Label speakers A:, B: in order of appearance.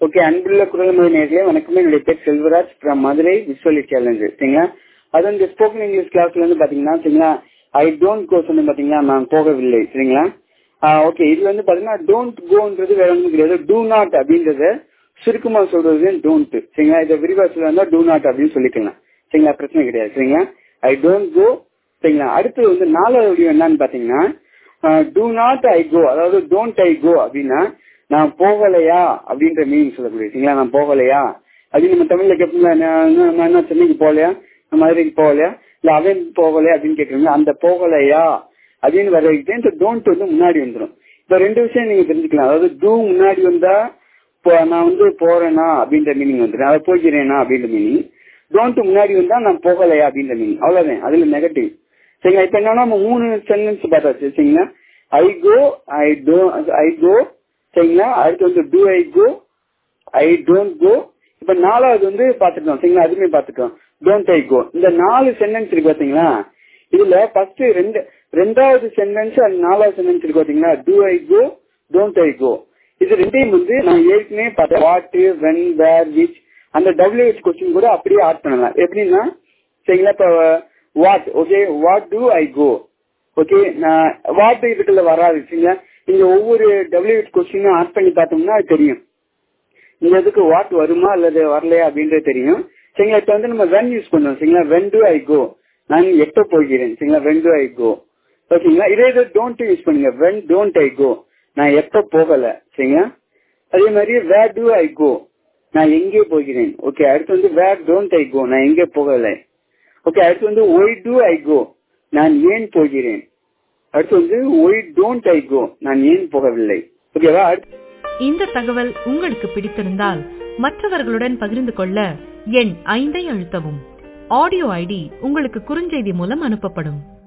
A: okay அன்புள்ள குரல்மொழி நேர்களே வணக்கம் என்னுடைய பேர் செல்வராஜ் ஃப்ரம் மதுரை விஸ்வலி சேலஞ்சு சரிங்களா அது வந்து ஸ்போக்கன் இங்கிலீஷ் கிளாஸ்ல வந்து பாத்தீங்கன்னா சரிங்களா ஐ டோன்ட் கோ சொன்ன பாத்தீங்களா நான் போகவில்லை சரிங்களா ஓகே இது வந்து பாத்தீங்கன்னா டோன்ட் கோன்றது வேற ஒன்றும் கிடையாது டூ நாட் அப்படின்றத சுருக்கமா சொல்றது டோன்ட் சரிங்களா இதை விரிவா சொல்ல டூ நாட் அப்படின்னு சொல்லிக்கலாம் சரிங்களா பிரச்சனை கிடையாது சரிங்களா ஐ டோன்ட் கோ சரிங்களா அடுத்து வந்து நாலாவது வடிவம் என்னன்னு பாத்தீங்கன்னா டூ நாட் ஐ கோ அதாவது டோன்ட் ஐ கோ அப்படின்னா நான் போகலையா அப்படின்ற மீனிங் சொல்லக்கூடிய சரிங்களா நான் போகலையா அப்படின்னு நம்ம தமிழ்ல கேட்போம்ல நான் என்ன சென்னைக்கு போகலையா நான் மதுரைக்கு போகலையா இல்ல அவன் போகலையா அப்படின்னு கேட்கறீங்க அந்த போகலையா அப்படின்னு வர்றதுக்கு இந்த டோன்ட் வந்து முன்னாடி வந்துடும் இப்ப ரெண்டு விஷயம் நீங்க தெரிஞ்சுக்கலாம் அதாவது டூ முன்னாடி வந்தா நான் வந்து போறேனா அப்படின்ற மீனிங் வந்துடும் அதை போகிறேனா அப்படின்ற மீனிங் டோன்ட் முன்னாடி வந்தா நான் போகலையா அப்படின்ற மீனிங் அவ்வளவுதான் அதுல நெகட்டிவ் சரிங்களா இப்ப என்னன்னா நம்ம மூணு சென்டென்ஸ் பார்த்தாச்சு சரிங்களா ஐ கோ ஐ டோ ஐ கோ சரிங்களா அடுத்து வந்து two I go I don't go இப்ப நாலாவது வந்து பாத்துட்டோம் சரிங்களா அதுவுமே பாத்துட்டோம் டோன்ட் ஐ கோ இந்த நாலு சென்டென்ஸ் இருக்கு பாத்தீங்களா இதுல ஃபர்ஸ்ட் ரெண்டு ரெண்டாவது சென்டென்ஸ் அண்ட் நாலாவது சென்டென்ஸ் இருக்கு பாத்தீங்களா two I go don't I கோ இது ரெண்டையும் வந்து நான் ஏற்கனவே பார்த்தேன் வாட் வென் வேர் விச் அந்த டபிள்யூஹெச் கொஸ்டின் கூட அப்படியே ஆட் பண்ணலாம் எப்படின்னா சரிங்களா இப்ப what okay what do I go okay நான் வாட் இதுக்குள்ள வராது சரிங்களா நீங்க ஒவ்வொரு டபிள்யூஹெச் கொஸ்டினும் ஆட் பண்ணி பார்த்தோம்னா அது தெரியும் இந்த இதுக்கு வாட் வருமா அல்லது வரலையா அப்படின்றது தெரியும் சரிங்களா இப்ப வந்து நம்ம வென் யூஸ் பண்ணுவோம் சரிங்களா வென் டு ஐ கோ நான் எப்ப போகிறேன் சரிங்களா வென் டு ஐ கோ ஓகேங்களா இதே இது டோன்ட் யூஸ் பண்ணுங்க வென் டோன்ட் ஐ கோ நான் எப்ப போகல சரிங்களா அதே மாதிரி வேர் டு ஐ கோ நான் எங்கே போகிறேன் ஓகே அடுத்து வந்து வேர் டோன்ட் ஐ கோ நான் எங்கே போகல ஓகே அடுத்து வந்து ஒய் டு ஐ கோ நான் ஏன் போகிறேன் அடுத்து வந்து ஒய் டோன்ட் ஐ கோ நான் ஏன் போகவில்லை ஓகேவா
B: இந்த தகவல் உங்களுக்கு பிடித்திருந்தால் மற்றவர்களுடன் பகிர்ந்து கொள்ள எண் ஐந்தை அழுத்தவும் ஆடியோ ஐடி உங்களுக்கு குறுஞ்செய்தி மூலம் அனுப்பப்படும்